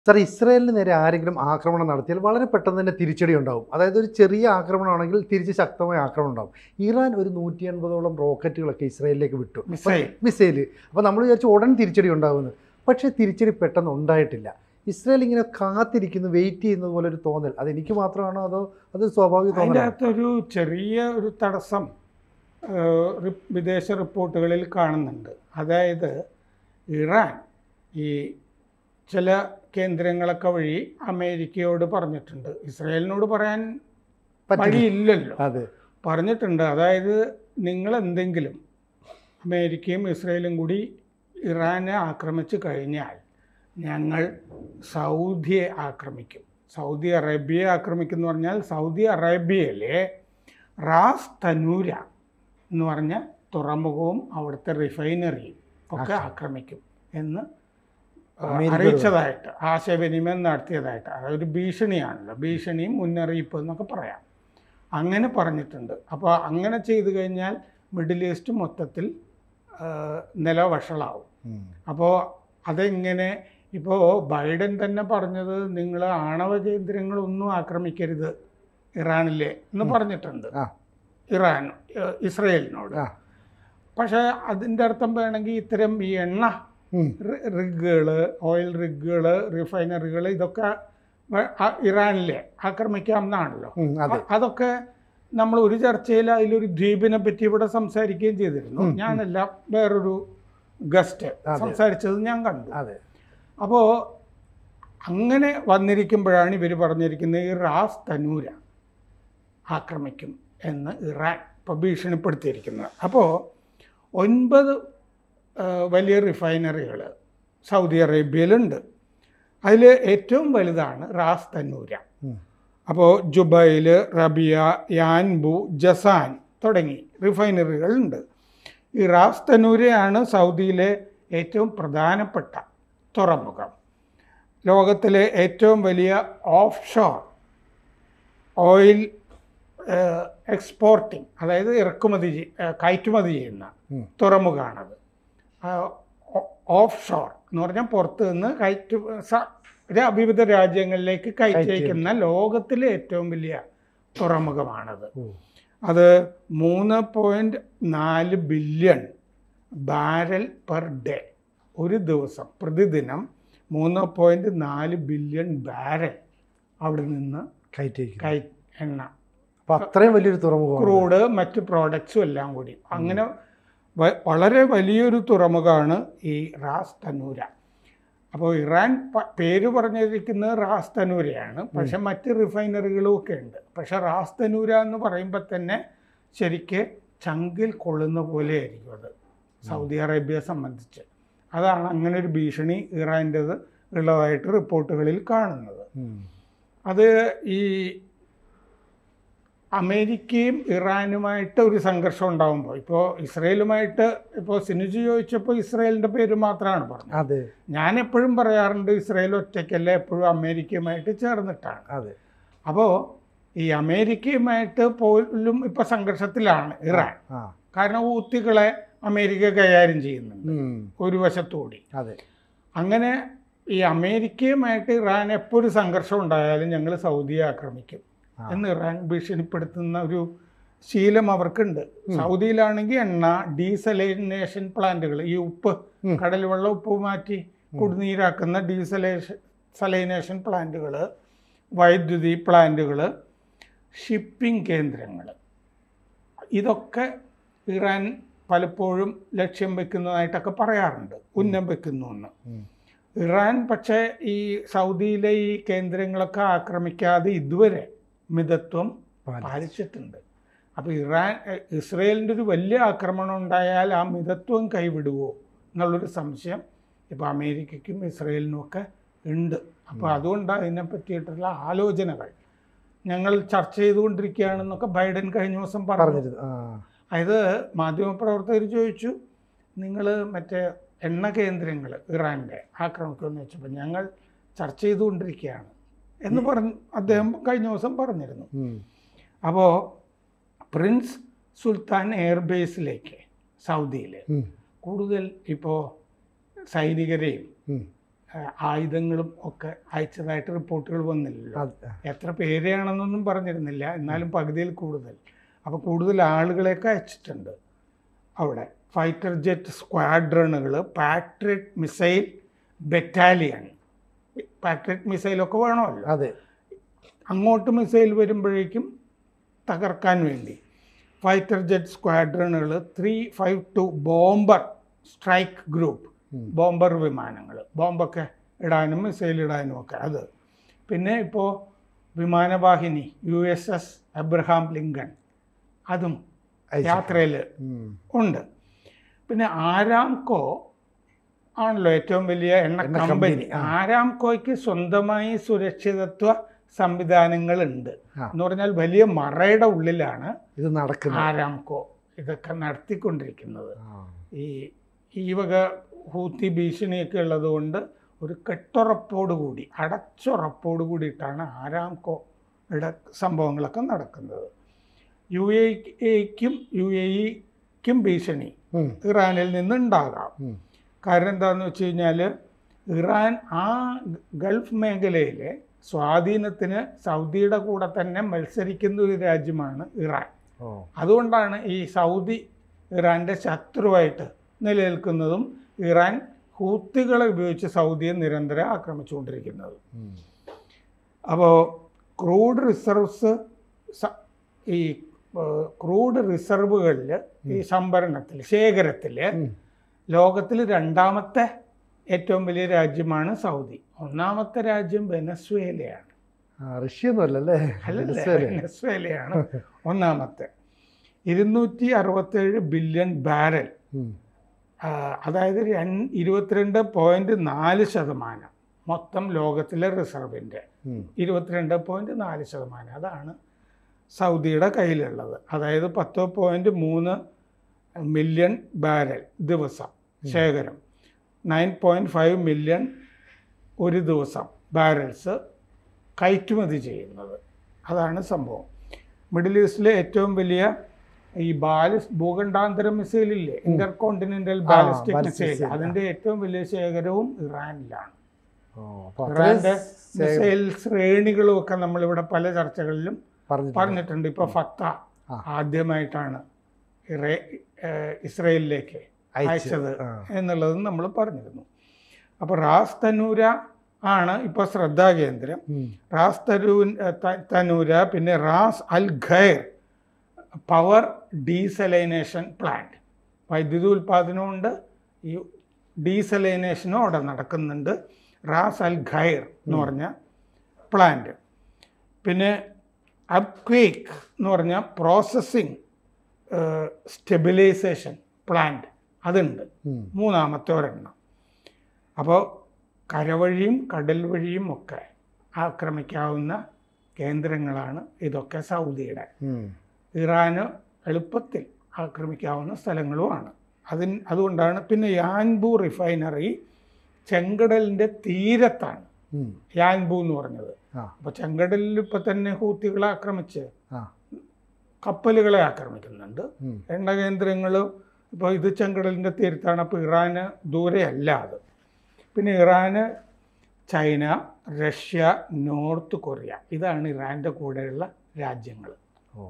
Sir ഇസ്രായേലിന് നേരെ ആരെങ്കിലും ആക്രമണം നടത്തിയാൽ വളരെ പെട്ടെന്ന് തന്നെ തിരിച്ചടി ഉണ്ടാവും അതായത് ഒരു ചെറിയ ആക്രമണമാണെങ്കിൽ തിരിച്ച് ശക്തമായ ആക്രമണം ഉണ്ടാവും ഇറാൻ ഒരു നൂറ്റി അൻപതോളം റോക്കറ്റുകളൊക്കെ ഇസ്രായേലിലേക്ക് വിട്ടു മിസൈൽ. മിസൈല് അപ്പോൾ നമ്മൾ വിചാരിച്ചു ഉടൻ തിരിച്ചടി ഉണ്ടാവുമെന്ന് പക്ഷേ തിരിച്ചടി പെട്ടെന്ന് ഉണ്ടായിട്ടില്ല ഇസ്രായേൽ ഇങ്ങനെ കാത്തിരിക്കുന്നു വെയിറ്റ് ചെയ്യുന്നത് പോലെ ഒരു തോന്നൽ അത് എനിക്ക് മാത്രമാണോ അതോ അത് സ്വാഭാവിക അതിൻ്റെ തോന്നലാണോ അകത്തൊരു ചെറിയ ഒരു തടസ്സം ഏഹ്, റി- വിദേശ റിപ്പോർട്ടുകളിൽ കാണുന്നുണ്ട് അതായത് ഇറാൻ ഈ ചില കേന്ദ്രങ്ങളൊക്കെ വഴി അമേരിക്കയോട് പറഞ്ഞിട്ടുണ്ട് ഇസ്രായേലിനോട് പറയാൻ പറ്റില്ല. വഴിയില്ലല്ലോ അതെ പറഞ്ഞിട്ടുണ്ട് അതായത് നിങ്ങൾ എന്തെങ്കിലും അമേരിക്കയും ഇസ്രയേലും കൂടി ഇറാനെ ആക്രമിച്ചു കഴിഞ്ഞാൽ ഞങ്ങൾ സൗദിയെ ആക്രമിക്കും സൗദി അറേബ്യയെ ആക്രമിക്കും എന്ന് പറഞ്ഞാൽ സൗദി അറേബ്യയിലെ റാസ് തനൂര എന്ന് പറഞ്ഞ തുറമുഖവും അവിടുത്തെ റിഫൈനറിയും ഒക്കെ ആക്രമിക്കും എന്ന് ആ, അമേരിക്ക അറിയിച്ചതായിട്ട് ആശയവിനിമയം നടത്തിയതായിട്ട് അതൊരു ഭീഷണിയാണല്ലോ ഭീഷണിയും മുന്നറിയിപ്പ് എന്നൊക്കെ പറയാം അങ്ങനെ പറഞ്ഞിട്ടുണ്ട് അപ്പോൾ അങ്ങനെ ചെയ്തു കഴിഞ്ഞാൽ മിഡിൽ ഈസ്റ്റ് മൊത്തത്തിൽ ആ, നിലവഷളാവും ഉം. അപ്പോൾ അതെങ്ങനെ ഇപ്പോൾ ബൈഡൻ തന്നെ പറഞ്ഞത് നിങ്ങൾ ആണവ കേന്ദ്രങ്ങളൊന്നും ആക്രമിക്കരുത് ഇറാനിലെ എന്ന് പറഞ്ഞിട്ടുണ്ട് ആ. ഇറാൻ ഏഹ്, ഇസ്രയേലിനോട് ആ. പക്ഷേ അതിൻ്റെ അർത്ഥം വേണമെങ്കിൽ ഇത്തരം ഈ എണ്ണ ഉം. റിഗുകൾ ഓയിൽ റിഗുകൾ റിഫൈനറികൾ ഇതൊക്കെ വ- ആ ഇറാനിലെ ആക്രമിക്കാം എന്നാണല്ലോ ഉം, അതെ അ- അതൊക്കെ നമ്മൾ ഒരു ചർച്ചയിൽ അതിലൊരു ദ്വീപിനെ പറ്റി ഇവിടെ സംസാരിക്കുകയും ചെയ്തിരുന്നു ഉം, ഉം. ഞാനല്ല വേറൊരു ഗസ്റ്റ് അതെ. സംസാരിച്ചത് ഞാൻ കണ്ടു അതെ അപ്പോൾ അങ്ങനെ വന്നിരിക്കുമ്പോഴാണ് ഇവർ പറഞ്ഞിരിക്കുന്നത് ഈ റാസ് തനൂര ആക്രമിക്കും എന്ന് ഇറാൻ ഇപ്പോൾ ഭീഷണിപ്പെടുത്തിയിരിക്കുന്നത് അപ്പോൾ ഒൻപത് ആ, വലിയ റിഫൈനറികൾ സൗദി അറേബ്യയിലുണ്ട് അതിൽ ഏറ്റവും വലുതാണ് റാസ് തന്നൂര ഉം. അപ്പോൾ ജുബൈൽ റബിയ യാൻബു ജസാൻ തുടങ്ങി റിഫൈനറികളുണ്ട് ഈ റാസ് തന്നൂരയാണ് സൗദിയിലെ ഏറ്റവും പ്രധാനപ്പെട്ട തുറമുഖം ലോകത്തിലെ ഏറ്റവും വലിയ ഓഫ് ഷോർ ഓയിൽ എക്സ്പോർട്ടിങ് അതായത് ഇറക്കുമതി ചെയ്- ഏഹ് കയറ്റുമതി ചെയ്യുന്ന ഉം. തുറമുഖമാണത് ഓഫ് ഷോർ എന്ന് പറഞ്ഞാൽ പുറത്ത് നിന്ന് കയറ്റു സ- രാ- വിവിധ രാജ്യങ്ങളിലേക്ക് കയറ്റിയക്കുന്ന ലോകത്തിലെ ഏറ്റവും വലിയ തുറമുഖമാണത് ഓ. അത് മൂന്ന് പോയിൻറ്റ് നാല് ബില്യൺ ബാരൽ പെർ ഡേ ഒരു ദിവസം പ്രതിദിനം മൂന്ന് പോയിൻറ്റ് നാല് ബില്യൺ ബാരൽ അവിടെ നിന്ന് കയറ്റിയിരിക്കുന്നു കൈ എണ്ണ അപ്പൊ അത്രയും വലിയൊരു തുറമുഖമാണ് ക്രൂഡ് മറ്റ് പ്രോഡക്ട്സും എല്ലാം കൂടി അങ്ങനെ വ- വളരെ വലിയൊരു തുറമുഖമാണ് ഈ റാസ് തനൂര അപ്പോൾ ഇറാൻ പ- പേര് പറഞ്ഞിരിക്കുന്നത് റാസ് തനൂരയാണ് പക്ഷെ മറ്റ് റിഫൈനറികളും ഒക്കെ ഉണ്ട് പക്ഷെ റാസ് തനൂര എന്ന് പറയുമ്പോൾ തന്നെ ശരിക്ക് ചങ്കിൽ കൊള്ളുന്ന പോലെ ആയിരിക്കും അത് സൗദി അറേബ്യയെ സംബന്ധിച്ച് അതാണ് അങ്ങനെ ഒരു ഭീഷണി ഇറാൻ്റെത് ഉള്ളതായിട്ട് റിപ്പോർട്ടുകളിൽ കാണുന്നത് ഉം. അത് ഈ അമേരിക്കയും ഇറാനുമായിട്ട് ഒരു സംഘർഷം ഉണ്ടാകുമ്പോൾ ഇപ്പോൾ ഇസ്രയേലുമായിട്ട് ഇപ്പോൾ സിനുജി ചോദിച്ചപ്പോൾ ഇസ്രയേലിൻ്റെ പേര് മാത്രമാണ് പറഞ്ഞത് അതെ ഞാൻ എപ്പോഴും പറയാറുണ്ട് ഇസ്രയേൽ ഒറ്റയ്ക്കല്ല എപ്പോഴും അമേരിക്കയുമായിട്ട് ചേർന്നിട്ടാണ് അതെ അപ്പോൾ ഈ അമേരിക്കയുമായിട്ട് പോലും ഇപ്പോൾ സംഘർഷത്തിലാണ് ഇറാൻ ആ കാരണം ഊത്തികളെ അമേരിക്ക കൈകാര്യം ചെയ്യുന്നുണ്ട് ഉം. ഒരു വശത്തുകൂടി അതെ അങ്ങനെ ഈ അമേരിക്കയുമായിട്ട് ഇറാൻ എപ്പോൾ ഒരു സംഘർഷം ഉണ്ടായാലും ഞങ്ങൾ സൗദിയെ ആക്രമിക്കും ആ. എന്ന് ഇറാൻ ഭീഷണിപ്പെടുത്തുന്ന ഒരു ശീലം അവർക്കുണ്ട് സൗദിയിലാണെങ്കിൽ എണ്ണ ഡീസലൈനേഷൻ പ്ലാന്റുകൾ ഈ ഉപ്പ് ഉം. കടൽ വെള്ളം ഉപ്പ് മാറ്റി കുടിനീരാക്കുന്ന ഡീസലേഷൻ സലൈനേഷൻ പ്ലാന്റുകൾ വൈദ്യുതി പ്ലാന്റുകൾ ഷിപ്പിംഗ് കേന്ദ്രങ്ങൾ ഇതൊക്കെ ഇറാൻ പലപ്പോഴും ലക്ഷ്യം വെക്കുന്നതായിട്ടൊക്കെ പറയാറുണ്ട് ഉന്നം വെക്കുന്നു എന്ന് ഉം. ഇറാൻ പക്ഷേ ഈ സൗദിയിലെ ഈ കേന്ദ്രങ്ങളൊക്കെ ആക്രമിക്കാതെ ഇതുവരെ മിതത്വം പാലിച്ചു. പാലിച്ചിട്ടുണ്ട് അപ്പോൾ ഇറാൻ എ- ഇസ്രയേലിൻ്റെ ഒരു വലിയ ആക്രമണം ഉണ്ടായാൽ ആ മിതത്വം കൈവിടുവോ എന്നുള്ളൊരു സംശയം ഇപ്പോൾ അമേരിക്കയ്ക്കും ഇസ്രയേലിനും ഒക്കെ ഉണ്ട് അപ്പോൾ അതുകൊണ്ട് അതിനെ പറ്റിയിട്ടുള്ള ആലോചനകൾ ഞങ്ങൾ ചർച്ച ചെയ്തുകൊണ്ടിരിക്കുകയാണെന്നൊക്കെ ബൈഡൻ കഴിഞ്ഞ ദിവസം പറഞ്ഞു പറഞ്ഞിരുന്നു ആ അതായത് മാധ്യമപ്രവർത്തകർ ചോദിച്ചു നിങ്ങൾ മറ്റേ എണ്ണ കേന്ദ്രങ്ങൾ ഇറാൻ്റെ ആക്രമിക്കുമെന്ന് വെച്ചപ്പോൾ ഞങ്ങൾ ചർച്ച ചെയ്തുകൊണ്ടിരിക്കുകയാണ് എന്ന് പറഞ്ഞ് അദ്ദേഹം കഴിഞ്ഞ ദിവസം പറഞ്ഞിരുന്നു ഉം. അപ്പോൾ പ്രിൻസ് സുൽത്താൻ എയർബേസിലേക്ക് സൗദിയിൽ ഉം. കൂടുതൽ ഇപ്പോൾ സൈനികരെയും ഉം. ആ, ആയുധങ്ങളും ഒക്കെ അയച്ചതായിട്ട് റിപ്പോർട്ടുകൾ വന്നില്ലല്ലോ അത് എത്ര പേരെയാണെന്നൊന്നും പറഞ്ഞിരുന്നില്ല എന്നാലും പകുതിയിൽ കൂടുതൽ അപ്പോൾ കൂടുതൽ ആളുകളെയൊക്കെ അയച്ചിട്ടുണ്ട് അവിടെ ഫൈറ്റർ ജെറ്റ് സ്ക്വാഡ്രണുകൾ പാട്രിയറ്റ് മിസൈൽ ബറ്റാലിയൻ പാട്രിയറ്റ് മിസൈലൊക്കെ വേണമല്ലോ അതെ അങ്ങോട്ട് മിസൈൽ വരുമ്പോഴേക്കും തകർക്കാൻ വേണ്ടി ഫൈറ്റർ ജെറ്റ് സ്ക്വാഡ്രണുകൾ three five two bomber strike group ഉം. ബോംബർ വിമാനങ്ങൾ ബോംബൊക്കെ ഇടാനും മിസൈൽ ഇടാനും ഒക്കെ അത് പിന്നെ ഇപ്പോൾ വിമാനവാഹിനി U S S Abraham Lincoln അതും അയച്ചു. യാത്രയിൽ ഉം. ഉണ്ട് പിന്നെ ആരാംകോ ആണല്ലോ ഏറ്റവും വലിയ എണ്ണ എണ്ണ കമ്പനി കമ്പനി, ആ. ആരാംകോയ്ക്ക് സ്വന്തമായി സുരക്ഷിതത്വ സംവിധാനങ്ങൾ ആ. എന്ന് പറഞ്ഞാൽ വലിയ മറയുടെ ഉള്ളിലാണ് ഇത് നടക്കുന്നത് ആരാംകോ ഇതൊക്കെ നടത്തിക്കൊണ്ടിരിക്കുന്നത് ആ. ഈ ഈ വക ഹൂത്തി ഭീഷണിയൊക്കെ ഉള്ളതുകൊണ്ട് ഒരു കെട്ടുറപ്പോടുകൂടി അടച്ചുറപ്പോട് കൂടിയിട്ടാണ് ആരാംകോയുടെ സംഭവങ്ങളൊക്കെ നടക്കുന്നത് യു എക്കും യു എ ഇക്കും ഭീഷണി ഉം. ഇറാനിൽ നിന്നുണ്ടാകാം ഉം. കാരണം എന്താണെന്ന് വെച്ച് കഴിഞ്ഞാൽ ഇറാൻ ആ ഗൾഫ് മേഖലയിലെ സ്വാധീനത്തിന് സൗദിയുടെ കൂടെ തന്നെ മത്സരിക്കുന്ന ഒരു രാജ്യമാണ് ഇറാൻ ഓ അതുകൊണ്ടാണ് ഈ സൗദി ഇറാൻ്റെ ശത്രുവായിട്ട് നിലനിൽക്കുന്നതും ഇറാൻ ഹൂത്തികളെ ഉപയോഗിച്ച് സൗദിയെ നിരന്തരം ആക്രമിച്ചുകൊണ്ടിരിക്കുന്നത് ഉം. അപ്പോൾ ക്രൂഡ് റിസർവ്സ് സ- ഈ ക്രൂഡ് റിസർവുകളിൽ ഈ സംഭരണത്തിൽ ശേഖരത്തിൽ ഉം. ലോകത്തിൽ രണ്ടാമത്തെ ഏറ്റവും വലിയ രാജ്യമാണ് സൗദി ഒന്നാമത്തെ രാജ്യം വെനസ്വേലയാണ് ആ റഷ്യൊന്നും അല്ലല്ലേ അല്ലല്ലേ വെനസ്വേല. വെനസ്വേലയാണ് ഒന്നാമത്തെ ഇരുന്നൂറ്റി അറുപത്തേഴ് ബില്യൺ ബാരൽ ഉം. ആ, അതായത് രൺ ഇരുപത്തിരണ്ട് പോയിൻറ്റ് നാല് ശതമാനം മൊത്തം ലോകത്തിലെ റിസർവിൻ്റെ ഉം. ഇരുപത്തിരണ്ട് പോയിൻറ്റ് നാല് ശതമാനം അതാണ് സൗദിയുടെ കയ്യിലുള്ളത് അതായത് പത്ത് പോയിൻറ്റ് മൂന്ന് മില്യൺ ബാരൽ ദിവസം ശേഖരം നയൻ പോയിൻറ്റ് ഫൈവ് മില്യൺ ഒരു ദിവസം ബാരൽസ് കയറ്റുമതി ചെയ്യുന്നത് അതാണ് സംഭവം മിഡിൽ ഈസ്റ്റിലെ ഏറ്റവും വലിയ ഈ ബാലിസ് ഭൂഖണ്ഡാന്തര മിസൈലില്ലേ inter continental ballistic ballistic missile missile, ആ. അതിന്റെ ഏറ്റവും വലിയ ശേഖരവും ഇറാനിലാണ് ഓ, അപ്പൊ അത്രയും ഇറാന്റെ സേ- മിസൈൽ ശ്രേണികളും ഒക്കെ നമ്മളിവിടെ പല ചർച്ചകളിലും പറഞ്ഞിട്ടുണ്ട്. പറഞ്ഞിട്ടുണ്ട് ഇപ്പോൾ ഫത്ത ആ. ആദ്യമായിട്ടാണ് ഇറേ ഏഹ് ഇസ്രയേലിലേക്ക് അയച്ചത്. അയച്ചത് ആ. എന്നുള്ളത് നമ്മൾ പറഞ്ഞിരുന്നു അപ്പോൾ റാസ് തനൂര ആണ് ഇപ്പോൾ ശ്രദ്ധാകേന്ദ്രം ഉം. റാസ് തരൂ ത- തനൂര പിന്നെ റാസ് അൽ ഖൈർ പവർ ഡീസലൈനേഷൻ പ്ലാന്റ് വൈദ്യുതി ഉൽപ്പാദനമുണ്ട് ഈ ഡീസലൈനേഷനും അവിടെ നടക്കുന്നുണ്ട് റാസ് അൽ ഖൈർ എന്ന് പറഞ്ഞ പ്ലാന്റ് പിന്നെ അപ്ക്വേക്ക് എന്ന് പറഞ്ഞ പ്രോസസ്സിങ് സ്റ്റെബിലൈസേഷൻ പ്ലാന്റ് അതുണ്ട് ഉം. മൂന്നാമത്തെ ഒരെണ്ണം അപ്പോൾ കരവഴിയും കടൽ വഴിയും ഒക്കെ ആക്രമിക്കാവുന്ന കേന്ദ്രങ്ങളാണ് ഇതൊക്കെ സൗദിയുടെ ഉം. ഇറാന് എളുപ്പത്തിൽ ആക്രമിക്കാവുന്ന സ്ഥലങ്ങളുമാണ് അതിന് അതുകൊണ്ടാണ് പിന്നെ യാൻബു റിഫൈനറി ചെങ്കടലിൻ്റെ തീരത്താണ് ഉം. യാൻബു എന്ന് പറഞ്ഞത് ആ. അപ്പോൾ ചെങ്കടലിൽ ഇപ്പം തന്നെ ഹൂത്തികളെ ആക്രമിച്ച് ആ. കപ്പലുകളെ ആക്രമിക്കുന്നുണ്ട് ഉം. എണ്ണ കേന്ദ്രങ്ങളും ഇപ്പോൾ ഇത് ചെങ്കടലിൻ്റെ തീരത്താണ് അപ്പോൾ ഇറാന് ദൂരെയല്ല അത് പിന്നെ ഇറാന് ചൈന റഷ്യ നോർത്ത് കൊറിയ ഇതാണ് ഇറാൻ്റെ കൂടെയുള്ള രാജ്യങ്ങൾ ഓ.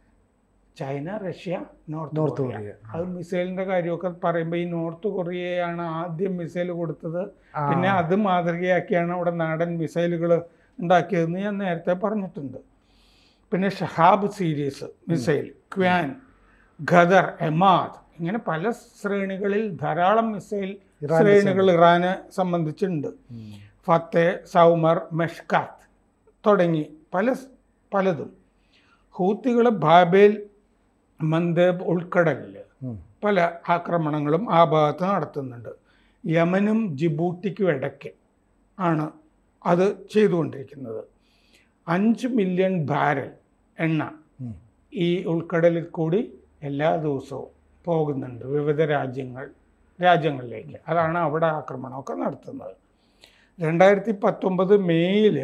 China Russia North North Korea Korea. അത് മിസൈലിൻ്റെ കാര്യമൊക്കെ പറയുമ്പോൾ ഈ നോർത്ത് കൊറിയയാണ് ആദ്യം മിസൈൽ കൊടുത്തത് ആ. പിന്നെ അത് മാതൃകയാക്കിയാണ് അവിടെ നാടൻ മിസൈലുകൾ ഉണ്ടാക്കിയതെന്ന് ഞാൻ നേരത്തെ പറഞ്ഞിട്ടുണ്ട് പിന്നെ ഷഹാബ് സീരീസ് മിസൈൽ ക്വാൻ ഖദർ എമാദ് ഇങ്ങനെ പല ശ്രേണികളിൽ ധാരാളം മിസൈൽ ഇറാൻ ശ്രേണികൾ ഇറാനെ സംബന്ധിച്ചുണ്ട് ഉം. ഫത്തെ സൗമർ മെഷ്കാത്ത് തുടങ്ങി പല പലതും ഹൂത്തികൾ ബാബേൽ മന്ദേബ് ഉൾക്കടലിൽ ഉം. പല ആക്രമണങ്ങളും ആ ഭാഗത്ത് നടത്തുന്നുണ്ട് യമനും ജിബൂട്ടിക്കും ഇടയ്ക്ക് ആണ് അത് ചെയ്തുകൊണ്ടിരിക്കുന്നത് അഞ്ച് മില്യൺ ബാരൽ എണ്ണ ഉം. ഈ ഉൾക്കടലിൽ കൂടി എല്ലാ ദിവസവും പോകുന്നുണ്ട് വിവിധ രാജ്യങ്ങൾ രാജ്യങ്ങളിലേക്ക് അതാണ് അവിടെ ആക്രമണമൊക്കെ നടത്തുന്നത് രണ്ടായിരത്തി പത്തൊമ്പത് മെയ്യിൽ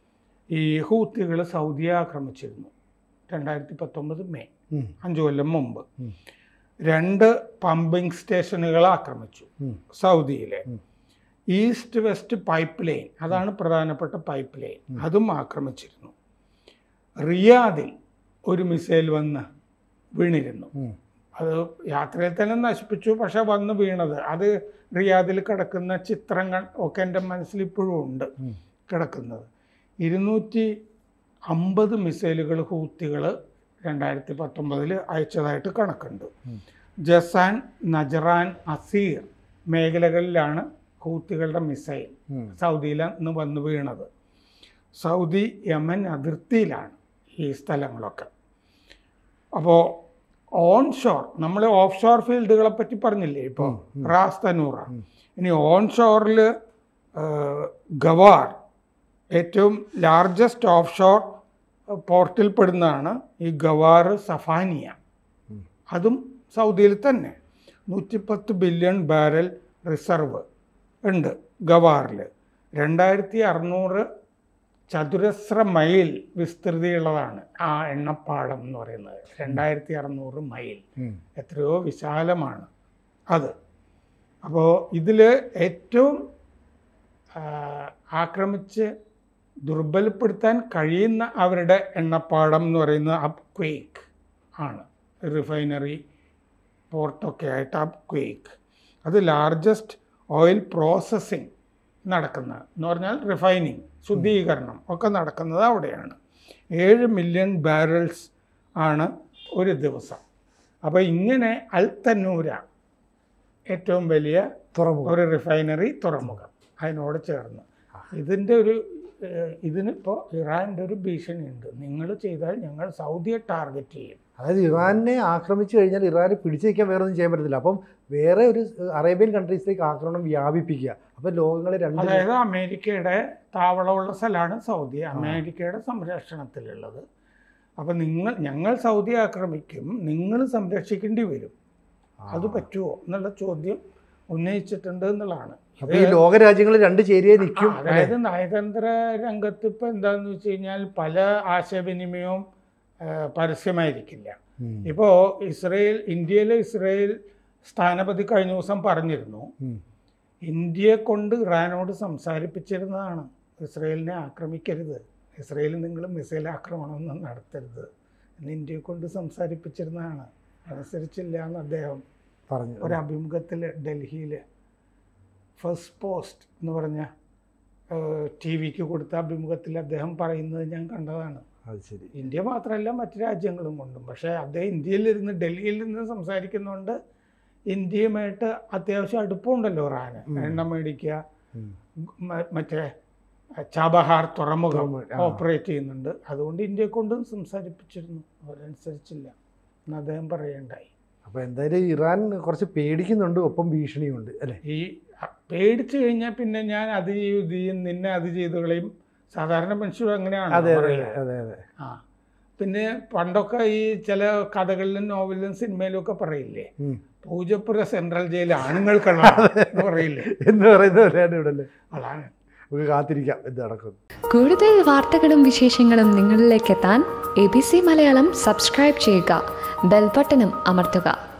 ഈ ഹൂത്തികൾ സൗദിയെ ആക്രമിച്ചിരുന്നു രണ്ടായിരത്തി പത്തൊമ്പത് മെയ് ഉം. അഞ്ച് കൊല്ലം മുമ്പ് ഉം. രണ്ട് പമ്പിംഗ് സ്റ്റേഷനുകൾ ആക്രമിച്ചു ഉം. സൗദിയിലെ ഉം. ഈസ്റ്റ് വെസ്റ്റ് പൈപ്പ് ലൈൻ അതാണ് പ്രധാനപ്പെട്ട പൈപ്പ് ലൈൻ അതും ആക്രമിച്ചിരുന്നു റിയാദിൽ ഒരു മിസൈൽ വന്ന് വീണിരുന്നു ഉം. അത് യാത്രയിൽ തന്നെ നശിപ്പിച്ചു പക്ഷെ വന്ന് വീണത് അത് റിയാദിൽ കിടക്കുന്ന ചിത്രങ്ങൾ ഒക്കെ എൻ്റെ മനസ്സിൽ ഇപ്പോഴും ഉണ്ട് ഉം. കിടക്കുന്നത് ഇരുന്നൂറ്റി അമ്പത് മിസൈലുകൾ ഹൂത്തികൾ രണ്ടായിരത്തി പത്തൊമ്പതിൽ അയച്ചതായിട്ട് കണക്കുണ്ട് ഉം. ജസാൻ നജറാൻ അസീർ മേഖലകളിലാണ് ഹൂത്തികളുടെ മിസൈൽ ഉം. സൗദിയിൽ നിന്ന് വന്ന് വീണത് സൗദി യമൻ അതിർത്തിയിലാണ് ഈ സ്ഥലങ്ങളൊക്കെ അപ്പോൾ ഓൺ ഷോർ നമ്മൾ ഓഫ് ഷോർ ഫീൽഡുകളെ പറ്റി പറഞ്ഞില്ലേ ഇപ്പോൾ റാസ് തനൂറ ഇനി ഓൺ ഷോറിൽ ഗവാർ ഏറ്റവും ലാർജസ്റ്റ് ഓഫ് ഷോർ പോർട്ടിൽ പെടുന്നതാണ് ഈ ഗവാർ സഫാനിയ ഉം. അതും സൗദിയിൽ തന്നെ നൂറ്റിപ്പത്ത് ബില്യൺ ബാരൽ റിസർവ് ഉണ്ട് ഗവാറിൽ രണ്ടായിരത്തി അറുന്നൂറ് ചതുരശ്ര മൈൽ വിസ്തൃതിയുള്ളതാണ് ആ എണ്ണപ്പാടം എന്ന് പറയുന്നത് രണ്ടായിരത്തി അറുന്നൂറ് മൈൽ ഉം. എത്രയോ വിശാലമാണ് അത് അപ്പോൾ ഇതിൽ ഏറ്റവും ആ, ആക്രമിച്ച് ദുർബലപ്പെടുത്താൻ കഴിയുന്ന അവരുടെ എണ്ണപ്പാടം എന്ന് പറയുന്നത് അപ് ക്വേക്ക് ആണ് റിഫൈനറി പോർട്ടൊക്കെ ആയിട്ട് അപ് ക്വേക്ക് അത് ലാർജസ്റ്റ് ഓയിൽ പ്രോസസ്സിങ് നടക്കുന്നത് എന്ന് പറഞ്ഞാൽ റിഫൈനിങ് ശുദ്ധീകരണം ഒക്കെ നടക്കുന്നത് അവിടെയാണ് ഏഴ് മില്യൺ ബാരൽസ് ആണ് ഒരു ദിവസം അപ്പോൾ ഇങ്ങനെ അൽ തന്നൂര ഏറ്റവും വലിയ തുറമുഖം ഒരു റിഫൈനറി തുറമുഖം അതിനോട് ചേർന്ന് ഇതിൻ്റെ ഒരു ഏഹ്, ഇതിനിപ്പോൾ ഇറാൻ്റെ ഒരു ഭീഷണിയുണ്ട് നിങ്ങൾ ചെയ്താൽ ഞങ്ങൾ സൗദിയെ ടാർഗറ്റ് ചെയ്യും അതായത് ഇറാനെ ആക്രമിച്ചു കഴിഞ്ഞാൽ ഇറാനെ പിടിച്ചു നിൽക്കാൻ വേറെ ഒന്നും ചെയ്യാൻ പറ്റത്തില്ല അപ്പം വേറെ ഒരു ഏഹ്, അറേബ്യൻ കൺട്രീസിലേക്ക് ആക്രമണം വ്യാപിപ്പിക്കുക അപ്പം ലോകങ്ങളെ രണ്ട് അതായത് അമേരിക്കയുടെ താവളമുള്ള സ്ഥലമാണ് സൗദി അമേരിക്കയുടെ സംരക്ഷണത്തിലുള്ളത് അപ്പം നിങ്ങൾ ഞങ്ങൾ സൗദി ആക്രമിക്കും നിങ്ങൾ സംരക്ഷിക്കേണ്ടി വരും അത് പറ്റുമോ എന്നുള്ള ചോദ്യം ഉന്നയിച്ചിട്ടുണ്ട് എന്നുള്ളതാണ് അപ്പൊ ഈ ലോകരാജ്യങ്ങൾ രണ്ട് ചേരിയെ നിൽക്കും ആ, അതായത് നയതന്ത്ര രംഗത്ത് ഇപ്പം എന്താന്ന് വെച്ച് കഴിഞ്ഞാൽ പല ആശയവിനിമയവും ആ, പരസ്യമായിരിക്കില്ല ഉം. ഇപ്പോൾ ഇസ്രയേൽ ഇന്ത്യയിലെ ഇസ്രയേൽ സ്ഥാനപതി കഴിഞ്ഞ ദിവസം പറഞ്ഞിരുന്നു ഉം. ഇന്ത്യയെ കൊണ്ട് ഇറാനോട് സംസാരിപ്പിച്ചിരുന്നതാണ് ഇസ്രയേലിനെ ആക്രമിക്കരുത് ഇസ്രയേൽ നിങ്ങൾ മിസൈൽ ആക്രമണമൊന്നും നടത്തരുത് എന്ന് ഇന്ത്യയെ കൊണ്ട് സംസാരിപ്പിച്ചിരുന്നതാണ് അനുസരിച്ചില്ല എന്ന് അദ്ദേഹം പറഞ്ഞു ഒരു അഭിമുഖത്തിൽ ഡൽഹിയിൽ ഫസ്റ്റ് പോസ്റ്റ് എന്ന് പറഞ്ഞ ടി വിക്ക് കൊടുത്ത അഭിമുഖത്തിൽ അദ്ദേഹം പറയുന്നത് ഞാൻ കണ്ടതാണ് അത് ശരി ഇന്ത്യ മാത്രമല്ല മറ്റു രാജ്യങ്ങളും കൊണ്ടും പക്ഷേ അദ്ദേഹം ഇന്ത്യയിലിരുന്ന് ഡൽഹിയിൽ നിന്ന് സംസാരിക്കുന്നതുകൊണ്ട് ഇന്ത്യയുമായിട്ട് അത്യാവശ്യം അടുപ്പമുണ്ടല്ലോ ഇറാന് എണ്ണ മേടിക്കുക ഉം. മ- മറ്റേ ചാബഹാർ തുറമുഖം തുറമുഖം, ആ. ഓപ്പറേറ്റ് ചെയ്യുന്നുണ്ട് അതുകൊണ്ട് ഇന്ത്യയെ കൊണ്ടും സംസാരിപ്പിച്ചിരുന്നു അവരനുസരിച്ചില്ല എന്ന് അദ്ദേഹം പറയണ്ടായി അപ്പൊ എന്തായാലും ഇറാൻ കുറച്ച് പേടിക്കുന്നുണ്ട് ഒപ്പം ഭീഷണിയുണ്ട് അല്ലെ ഈ അ- പേടിച്ചു കഴിഞ്ഞാൽ പിന്നെ ഞാൻ അത് ചെയ്യും ഇത് ചെയ്യും നിന്നെ അത് ചെയ്തു കളയും സാധാരണ മനുഷ്യരും അങ്ങനെയാണ് അതെ അതെ പറയുക. അതെ അതെ ആ പിന്നെ പണ്ടൊക്കെ ഈ ചില കഥകളിലും നോവലിലും സിനിമയിലും ഒക്കെ പറയില്ലേ ഉം. പൂജപ്പുര സെൻട്രൽ ജയിൽ ആണുങ്ങൾക്കുള്ള എന്ന് പറയില്ലേ എന്ന് പറയുന്നത് പോലെയാണ് ഇവിടെ അല്ലേ അതാണ് നമുക്ക് കാത്തിരിക്കാം എന്ത് നടക്കും കൂടുതൽ വാർത്തകളും വിശേഷങ്ങളും നിങ്ങളിലേക്ക് എത്താൻ A B C Malayalam subscribe ചെയ്യുക ബെൽബട്ടനും അമർത്തുക